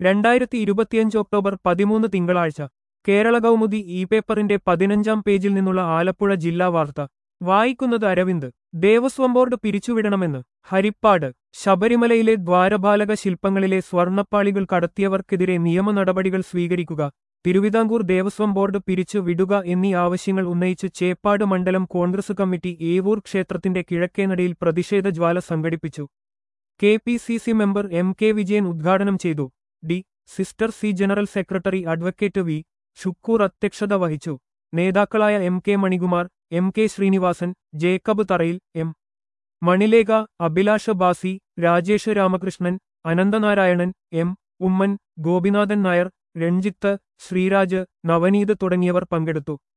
രണ്ടായിരത്തി ഇരുപത്തിയഞ്ച് ഒക്ടോബർ പതിമൂന്ന് തിങ്കളാഴ്ച കേരള കൗമുദി ഇ പേപ്പറിന്റെ പതിനഞ്ചാം പേജിൽ നിന്നുള്ള ആലപ്പുഴ ജില്ലാ വാർത്ത വായിക്കുന്നത് അരവിന്ദ് ദേവസ്വം ബോർഡ് പിരിച്ചുവിടണമെന്ന് ഹരിപ്പാട് ശബരിമലയിലെ ദ്വാരപാലക ശില്പങ്ങളിലെ സ്വർണ്ണപ്പാളികൾ കടത്തിയവർക്കെതിരെ നിയമ നടപടികൾ സ്വീകരിക്കുക തിരുവിതാംകൂർ ദേവസ്വം ബോർഡ് പിരിച്ചു വിടുക എന്നീ ആവശ്യങ്ങൾ ഉന്നയിച്ച് ചേപ്പാട് മണ്ഡലം കോൺഗ്രസ് കമ്മിറ്റി ഏവൂർ ക്ഷേത്രത്തിന്റെ കിഴക്കേനടയിൽ പ്രതിഷേധ ജ്വാല സംഘടിപ്പിച്ചു K P C C member M K Vijayan ഉദ്ഘാടനം ചെയ്തു D sister C general secretary advocate V Shukkoor അധ്യക്ഷത വഹിച്ചു നേതാക്കളായ M K Manikumar M K Srinivasan Jacob Tharayil M Manilekha Abhilasha Basi Rajesh Ramakrishnan Ananthanarayanan M Oommen Gopinathan Nair Ranjith Sreeraj Navaneeth തുടങ്ങിയവർ പങ്കെടുത്തു